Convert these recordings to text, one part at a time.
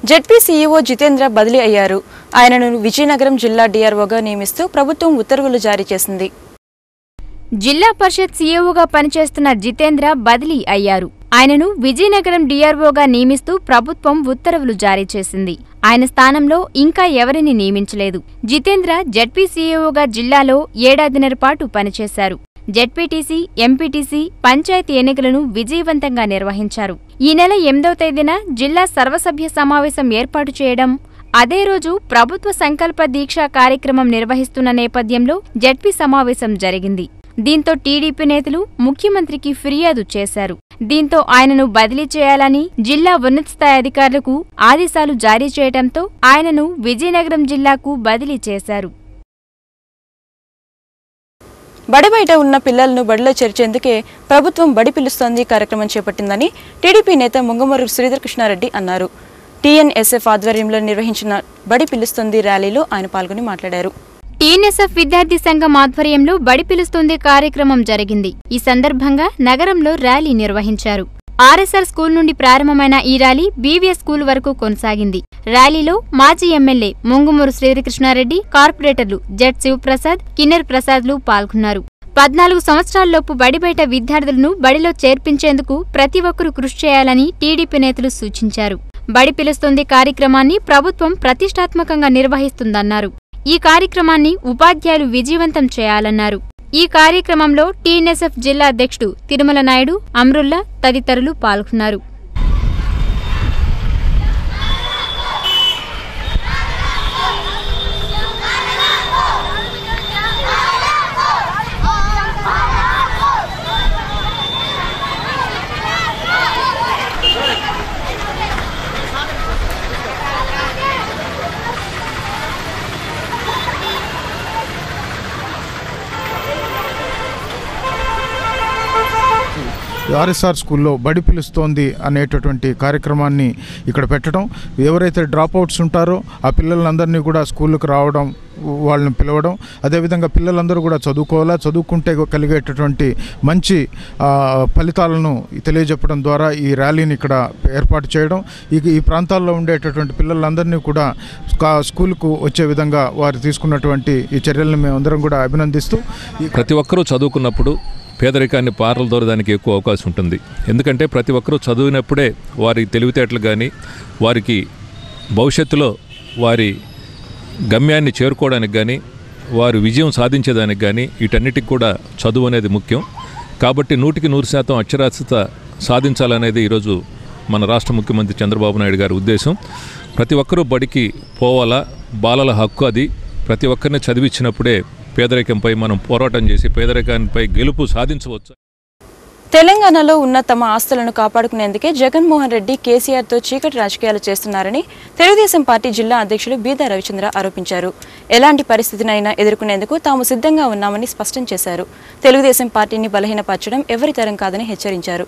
ZP CEO Jitendra బదిలీ అయ్యారు ఆయనను విజయనగరం జిల్లా డీఆర్ఓగా నియమిస్తూ ప్రభుత్వం ఉత్తర్వులు జారీ చేసింది జిల్లా పరిషత్ సీఈఓగా పనిచేస్తున్న జితేంద్ర బదిలీ అయ్యారు ఆయనను విజయనగరం డీఆర్ఓగా నియమిస్తూ ప్రభుత్వం ఉత్తర్వులు జారీ చేసింది ఆయన స్థానంలో ఇంకా ఎవరిని నియమించలేదు జితేంద్ర జెడ్పీ సీఈఓగా జిల్లాలో ఏడాదిన్నర పాటు పనిచేశారు జెడ్పీటీసీ ఎంపీటీసీ పంచాయతీ ఎన్నికలను విజయవంతంగా నిర్వహించారు ఈ నెల ఎనిమిదవ తేదీన జిల్లా సర్వసభ్య సమావేశం ఏర్పాటు చేయడం అదే రోజు ప్రభుత్వ సంకల్ప దీక్ష కార్యక్రమం నిర్వహిస్తున్న నేపథ్యంలో జడ్పీ సమావేశం జరిగింది దీంతో టీడీపీ నేతలు ముఖ్యమంత్రికి ఫిర్యాదు చేశారు దీంతో ఆయనను బదిలీ చేయాలని జిల్లా ఉన్నత స్థాయి అధికారులకు ఆదేశాలు జారీ చేయడంతో ఆయనను విజయనగరం జిల్లాకు బదిలీ చేశారు బడి బయట ఉన్న పిల్లలను బడిలో చేర్చేందుకే ప్రభుత్వం బడి పిలుస్తోంది కార్యక్రమం చేపట్టిందని టీడీపీ నేత ముంగమూరు శ్రీధర్ కృష్ణారెడ్డి అన్నారు టీఎన్ఎస్ఎఫ్ ఆధ్వర్యంలో నిర్వహించిన బడి పిలుస్తుంది ర్యాలీలో ఆయన పాల్గొని మాట్లాడారు టీఎన్ఎస్ఎఫ్ విద్యార్థి సంఘం ఆధ్వర్యంలో బడి పిలుస్తుంది కార్యక్రమం జరిగింది ఈ సందర్భంగా నగరంలో ర్యాలీ నిర్వహించారు ఆర్ఎస్ఆర్ స్కూల్ నుండి ప్రారంభమైన ఈ ర్యాలీ బీవీఎస్ స్కూల్ వరకు కొనసాగింది ర్యాలీలో మాజీ ఎమ్మెల్యే ముంగుమూరు శ్రీకృష్ణారెడ్డి కార్పొరేటర్లు జెడ్ శివప్రసాద్ కిన్నెర్ ప్రసాద్లు పాల్గొన్నారు పద్నాలుగు సంవత్సరాల్లోపు బడి బయట విద్యార్థులను బడిలో చేర్పించేందుకు ప్రతి ఒక్కరూ కృషి చేయాలని టీడీపీ నేతలు సూచించారు బడి పిలుస్తుంది కార్యక్రమాన్ని ప్రభుత్వం ప్రతిష్టాత్మకంగా నిర్వహిస్తుందన్నారు ఈ కార్యక్రమాన్ని ఉపాధ్యాయులు విజయవంతం చేయాలన్నారు ఈ కార్యక్రమంలో టీఎన్ఎస్ఎఫ్ జిల్లా అధ్యక్షుడు తిరుమల నాయుడు అమ్రుల్లా తదితరులు పాల్గొన్నారు ఆర్ఎస్ఆర్ స్కూల్లో బడి పిలుస్తోంది అనేటటువంటి కార్యక్రమాన్ని ఇక్కడ పెట్టడం ఎవరైతే డ్రాప్ అవుట్స్ ఉంటారో ఆ పిల్లలందరినీ కూడా స్కూళ్ళకు రావడం వాళ్ళని పిలవడం అదేవిధంగా పిల్లలందరూ కూడా చదువుకోవాలా చదువుకుంటే కలిగేటటువంటి మంచి ఆ, ఫలితాలను తెలియజెప్పడం ద్వారా ఈ ర్యాలీని ఇక్కడ ఏర్పాటు చేయడం ఈ ఈ ప్రాంతాల్లో ఉండేటటువంటి పిల్లలందరినీ కూడా స్కా- స్కూల్కు వచ్చే విధంగా వారు తీసుకున్నటువంటి ఈ చర్యలను మేమందరం కూడా అభినందిస్తూ ఈ ప్రతి ఒక్కరూ చదువుకున్నప్పుడు పేదరికాన్ని పారలదోరడానికి ఎక్కువ అవకాశం ఉంటుంది ఎందుకంటే ప్రతి ఒక్కరూ చదివినప్పుడే వారి తెలివితేటలు కానీ వారికి భవిష్యత్తులో వారి గమ్యాన్ని చేరుకోవడానికి కానీ వారు విజయం సాధించేదానికి కానీ వీటన్నిటికి కూడా చదువు అనేది ముఖ్యం కాబట్టి నూటికి నూరు శాతం అక్షరాస్యత సాధించాలనేది ఈరోజు మన రాష్ట్ర ముఖ్యమంత్రి చంద్రబాబు నాయుడు గారి ఉద్దేశం ప్రతి ఒక్కరూ బడికి పోవాలా బాలల హక్కు అది ప్రతి ఒక్కరిని చదివించినప్పుడే పేదరికంపై మనం పోరాటం చేసి పేదరికానిపై గెలుపు సాధించవచ్చు తెలంగాణలో ఉన్న తమ ఆస్తులను కాపాడుకునేందుకే జగన్మోహన్ రెడ్డి కేసీఆర్తో చీకటి రాజకీయాలు చేస్తున్నారని తెలుగుదేశం పార్టీ జిల్లా అధ్యక్షులు బీదా రవిచంద్ర ఆరోపించారు ఎలాంటి పరిస్థితినైనా ఎదుర్కొనేందుకు తాము సిద్ధంగా ఉన్నామని స్పష్టం చేశారు తెలుగుదేశం పార్టీని బలహీనపరచడం ఎవరి తరం కాదని హెచ్చరించారు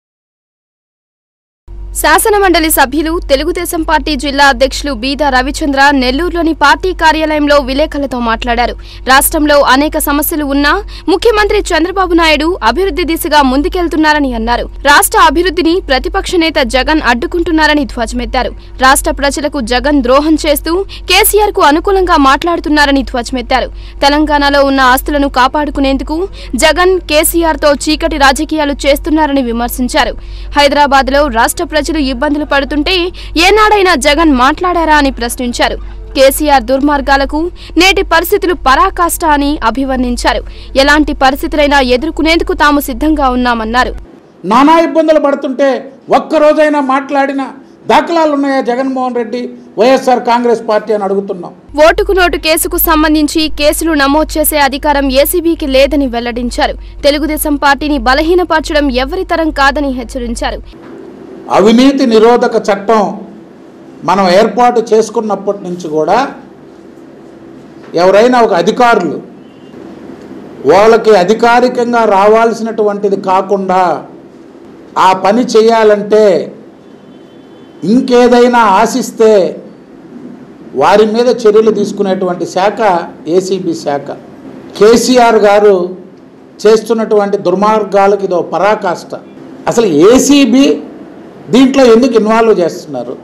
శాసనమండలి సభ్యులు తెలుగుదేశం పార్టీ జిల్లా అధ్యక్షులు బీదా రవిచంద్ర నెల్లూరులోని పార్టీ కార్యాలయంలో విలేకరులతో మాట్లాడారు రాష్ట్రంలో అనేక సమస్యలు ఉన్నా ముఖ్యమంత్రి చంద్రబాబు నాయుడు అభివృద్ధి దిశగా ముందుకెళ్తున్నారని అన్నారు రాష్ట్ర అభివృద్ధిని ప్రతిపక్ష నేత జగన్ అడ్డుకుంటున్నారని ధ్వజమెత్తారు రాష్ట్ర ప్రజలకు జగన్ ద్రోహం చేస్తూ కేసీఆర్ కు అనుకూలంగా మాట్లాడుతున్నారని ధ్వజమెత్తారు తెలంగాణలో ఉన్న ఆస్తులను కాపాడుకునేందుకు జగన్ కేసీఆర్ తో చీకటి రాజకీయాలు చేస్తున్నారని విమర్శించారు హైదరాబాద్ లో రాష్ట్ర ప్రజలు ఇబ్బందులు పడుతుంటే ఏనాడైనా జగన్ మాట్లాడారా అని ప్రశ్నించారు కేసీఆర్ దుర్మార్గాలకు నేటి పరిస్థితులు పరాకాష్ట అని అభివర్ణించారు ఎలాంటి పరిస్థితులైనా ఎదుర్కొనేందుకు తాము సిద్ధంగా ఉన్నామన్నారు నానా ఇబ్బందులు పడుతుంటే ఒక్కరోజైనా మాట్లాడిన దాఖలాలు ఉన్నాయా జగన్మోహన్ రెడ్డి వైఎస్ఆర్ కాంగ్రెస్ పార్టీ అని అడుగుతున్నాం ఓటుకు నోటు కేసుకు సంబంధించి కేసులు నమోదు చేసే అధికారం ఏసీబీకి లేదని వెల్లడించారు తెలుగుదేశం పార్టీని బలహీనపరచడం ఎవరి తరం కాదని హెచ్చరించారు అవినీతి నిరోధక చట్టం మనం ఏర్పాటు చేసుకున్నప్పటి నుంచి కూడా ఎవరైనా ఒక అధికారులు వాళ్ళకి అధికారికంగా రావాల్సినటువంటిది కాకుండా ఆ పని చేయాలంటే ఇంకేదైనా ఆశిస్తే వారి మీద చర్యలు తీసుకునేటువంటి శాఖ ఏసీబీ శాఖ కేసీఆర్ గారు చేస్తున్నటువంటి దుర్మార్గాలకు ఇదో పరాకాష్ట అసలు ఏసీబీ దీంట్లో ఎందుకు ఇన్వాల్వ్ చేస్తున్నారు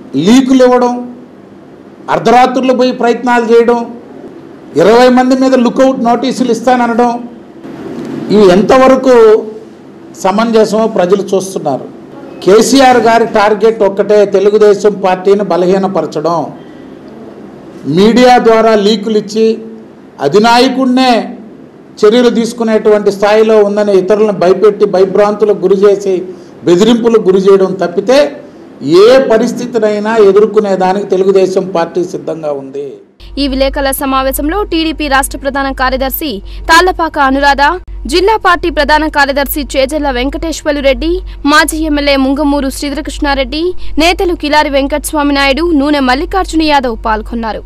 లీకులు ఇవ్వడం అర్ధరాత్రులు పోయి ప్రయత్నాలు చేయడం ఇరవై మంది మీద లుకౌట్ నోటీసులు ఇస్తాననడం ఇవి ఎంతవరకు సమంజసమో ప్రజలు చూస్తున్నారు కేసీఆర్ గారి టార్గెట్ ఒక్కటే తెలుగుదేశం పార్టీని బలహీనపరచడం మీడియా ద్వారా లీకులు ఇచ్చి అధినాయకుడినే చర్యలు తీసుకునేటువంటి స్థాయిలో ఉందని ఇతరులను భయపెట్టి భయభ్రాంతులకు గురి చేసి బెదిరింపులకు గురి చేయడం తప్పితే ఏ పరిస్థితినైనా ఎదుర్కొనే దానికి తెలుగుదేశం పార్టీ సిద్ధంగా ఉంది ఈ విలేకరుల సమావేశంలో టీడీపీ రాష్ట్ర ప్రధాన కార్యదర్శి తాళ్లపాక అనురాధ జిల్లా పార్టీ ప్రధాన కార్యదర్శి చేజల్ల వెంకటేశ్వర్లు రెడ్డి మాజీ ఎమ్మెల్యే ముంగమూరు శ్రీధరకృష్ణారెడ్డి నేతలు కిలారి వెంకటస్వామి నాయుడు నూనె మల్లికార్జున యాదవ్ పాల్గొన్నారు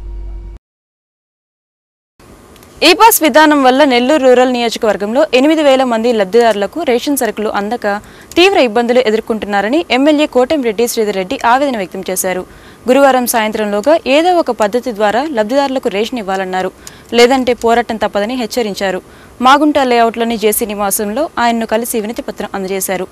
ఈ పాస్ విధానం వల్ల నెల్లూరు రూరల్ నియోజకవర్గంలో ఎనిమిది వేల మంది లబ్ధిదారులకు రేషన్ సరుకులు అందక తీవ్ర ఇబ్బందులు ఎదుర్కొంటున్నారని ఎమ్మెల్యే కోటంరెడ్డి శ్రీధర్ రెడ్డి ఆవేదన వ్యక్తం చేశారు గురువారం సాయంత్రంలోగా ఏదో ఒక పద్ధతి ద్వారా లబ్ధిదారులకు రేషన్ ఇవ్వాలన్నారు లేదంటే పోరాటం తప్పదని హెచ్చరించారు మాగుంట లేఅవుట్లోని జేసీ నివాసంలో ఆయన్ను కలిసి వినతి పత్రం అందజేశారు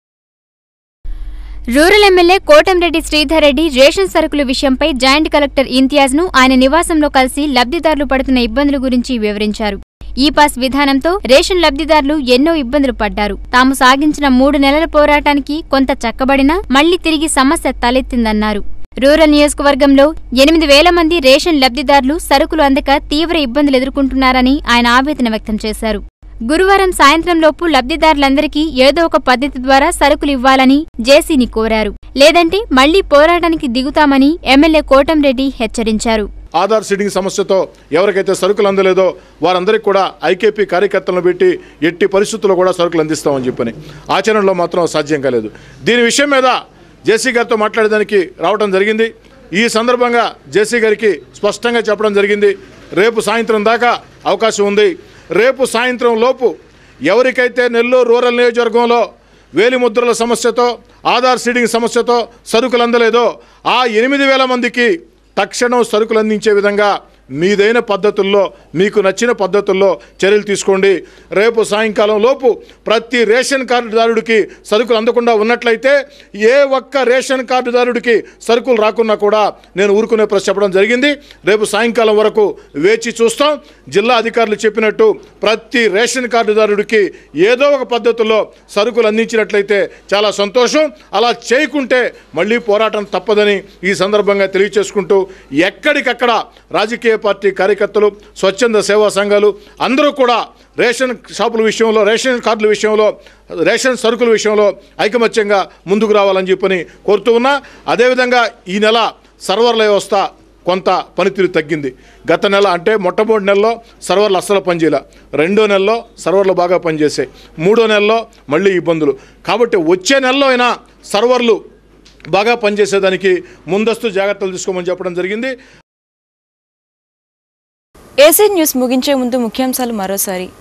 rural MLA Kotamreddy Sridhar Reddy ration సరుకుల విషయంపై జాయింట్ కలెక్టర్ ఇంతియాజ్ ను ఆయన నివాసంలో కలిసి లబ్ధిదారులు పడుతున్న ఇబ్బందుల గురించి వివరించారు ఈ పాస్ విధానంతో రేషన్ లబ్ధిదారులు ఎన్నో ఇబ్బందులు పడ్డారు తాము సాగించిన మూడు నెలల పోరాటానికి కొంత చక్కబడినా మళ్లీ తిరిగి సమస్య తలెత్తిందన్నారు రూరల్ నియోజకవర్గంలో ఎనిమిది వేల మంది రేషన్ లబ్ధిదారులు సరుకులు అందక తీవ్ర ఇబ్బందులు ఎదుర్కొంటున్నారని ఆయన ఆవేదన వ్యక్తం చేశారు గురువారం సాయంత్రంలోపు లబ్ధిదారులందరికీ ఏదో ఒక పద్ధతి ద్వారా సరుకులు ఇవ్వాలని జేసీని కోరారు లేదంటే మళ్లీ పోరాటానికి దిగుతామని ఎమ్మెల్యే కోటంరెడ్డి హెచ్చరించారు ఆధార్ సీడింగ్ సమస్యతో ఎవరికైతే సరుకులు అందలేదో వారందరికీ కూడా ఐకేపీ కార్యకర్తలను పెట్టి ఎట్టి పరిస్థితుల్లో కూడా సరుకులు అందిస్తామని చెప్పని ఆచరణలో మాత్రం సాధ్యం కాలేదు దీని విషయం మీద జేసీ గారితో మాట్లాడడానికి రావడం జరిగింది ఈ సందర్భంగా జేసీ గారికి స్పష్టంగా చెప్పడం జరిగింది రేపు సాయంత్రం దాకా అవకాశం ఉంది రేపు సాయంత్రం లోపు ఎవరికైతే నెల్లూరు రూరల్ నియోజకవర్గంలో వేలిముద్రల సమస్యతో ఆధార్ సీడింగ్ సమస్యతో సరుకులు అందలేదో ఆ ఎనిమిది వేల మందికి తక్షణం సరుకులు అందించే విధంగా మీదైన పద్ధతుల్లో మీకు నచ్చిన పద్ధతుల్లో చర్యలు తీసుకోండి రేపు సాయంకాలం లోపు ప్రతి రేషన్ కార్డుదారుడికి సరుకులు అందకుండా ఉన్నట్లయితే ఏ ఒక్క రేషన్ కార్డుదారుడికి సరుకులు రాకున్నా కూడా నేను ఊరుకునే ప్రశ్న చెప్పడం జరిగింది రేపు సాయంకాలం వరకు వేచి చూస్తాం జిల్లా అధికారులు చెప్పినట్టు ప్రతి రేషన్ కార్డుదారుడికి ఏదో ఒక పద్ధతిలో సరుకులు అందించినట్లయితే చాలా సంతోషం అలా చేయకుంటే మళ్ళీ పోరాటం తప్పదని ఈ సందర్భంగా తెలియచేసుకుంటూ ఎక్కడికక్కడ రాజకీయ పార్టీ కార్యకర్తలు స్వచ్ఛంద సేవా సంఘాలు అందరూ కూడా రేషన్ షాపుల విషయంలో రేషన్ కార్డుల విషయంలో రేషన్ సరుకుల విషయంలో ఐకమత్యంగా ముందుకు రావాలని చెప్పని కోరుతూ ఉన్నా అదేవిధంగా ఈ నెల సర్వర్ల వ్యవస్థ కొంత పనితీరు తగ్గింది గత నెల అంటే మొట్టమొదటి నెలలో సర్వర్లు అస్సలు పనిచేయలే రెండో నెలలో సర్వర్లు బాగా పనిచేసాయి మూడో నెలలో మళ్ళీ ఇబ్బందులు కాబట్టి వచ్చే నెలలో అయినా సర్వర్లు బాగా పనిచేసేదానికి ముందస్తు జాగ్రత్తలు తీసుకోమని చెప్పడం జరిగింది ఏసీ న్యూస్ ముగించే ముందు ముఖ్యాంశాలు మరోసారి